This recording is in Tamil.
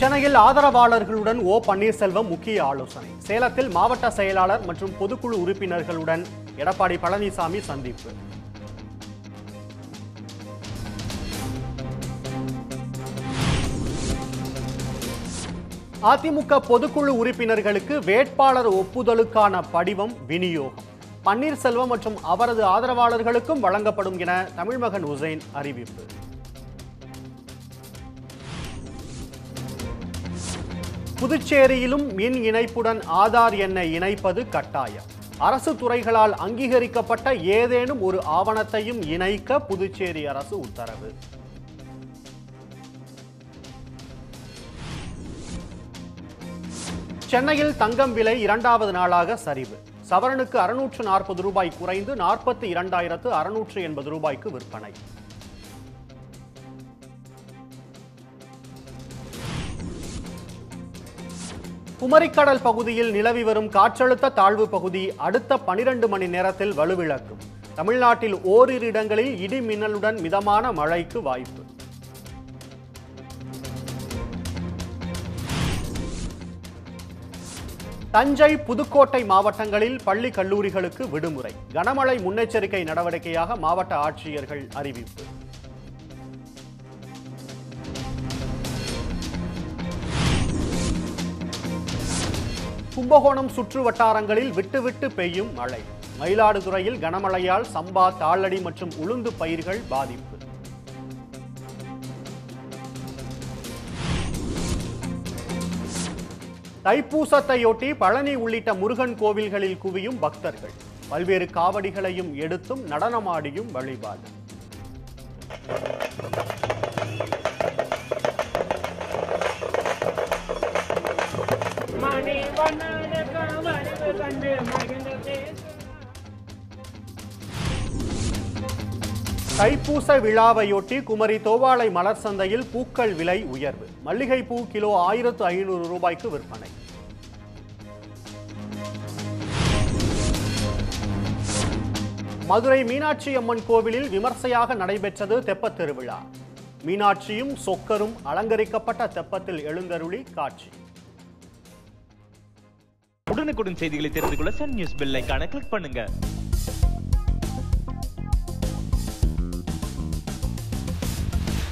சென்னையில் ஆதரவாளர்களுடன் ஓ பன்னீர்செல்வம் முக்கிய ஆலோசனை சேலத்தில் மாவட்ட செயலாளர் மற்றும் பொதுக்குழு உறுப்பினர்களுடன் எடப்பாடி பழனிசாமி சந்திப்பு அதிமுக பொதுக்குழு உறுப்பினர்களுக்கு வேட்பாளர் ஒப்புதலுக்கான படிவம் விநியோகம் பன்னீர்செல்வம் மற்றும் அவரது ஆதரவாளர்களுக்கும் வழங்கப்படும் என தமிழ்மகன் உசைன் அறிவிப்பு புதுச்சேரியிலும் மின் இணைப்புடன் ஆதார் எண்ணை இணைப்பது கட்டாயம் அரசு துறைகளால் அங்கீகரிக்கப்பட்ட ஏதேனும் ஒரு ஆவணத்தையும் இணைக்க புதுச்சேரி அரசு உத்தரவு சென்னையில் தங்கம் விலை இரண்டாவது நாளாக சரிவு சவரனுக்கு அறுநூற்று நாற்பது ரூபாய் குறைந்து நாற்பத்தி இரண்டாயிரத்து அறுநூற்று எண்பது ரூபாய்க்கு விற்பனை குமரிக்கடல் பகுதியில் நிலவி வரும் காற்றழுத்த தாழ்வு பகுதி அடுத்த பனிரெண்டு மணி நேரத்தில் வலுவிழக்கும் தமிழ்நாட்டில் ஓரிரு இடங்களில் இடி மின்னலுடன் மிதமான மழைக்கு வாய்ப்பு தஞ்சை புதுக்கோட்டை மாவட்டங்களில் பள்ளி கல்லூரிகளுக்கு விடுமுறை கனமழை முன்னெச்சரிக்கை நடவடிக்கையாக மாவட்ட ஆட்சியர்கள் அறிவிப்பு கும்பகோணம் சுற்று வட்டாரங்களில் விட்டுவிட்டு பெய்யும் மழை மயிலாடுதுறையில் கனமழையால் சம்பா தாளடி மற்றும் உளுந்து பயிர்கள் பாதிப்பு தைப்பூசத்தையொட்டி பழனி உள்ளிட்ட முருகன் கோவில்களில் குவியும் பக்தர்கள் பல்வேறு காவடிகளையும் எடுத்தும் நடனமாடியும் வழிபாடு மணி வண்ணான காவடிவு கண்டு மகிழ்ந்ததே தைப்பூச விழாவையொட்டி குமரி தோவாளை மலர் சந்தையில் பூக்கள் விலை உயர்வு மல்லிகைப்பூ கிலோ ஆயிரத்து ஐநூறு ரூபாய்க்கு விற்பனை மதுரை மீனாட்சி அம்மன் கோவிலில் விமர்சையாக நடைபெற்றது தெப்பத் திருவிழா மீனாட்சியும் சொக்கரும் அலங்கரிக்கப்பட்ட தெப்பத்தில் எழுந்தருளி காட்சி உடனுக்குடன் செய்திகளை தெரிந்து கொள்ள சன் நியூஸ் பெல் ஐகானை கிளிக் பண்ணுங்க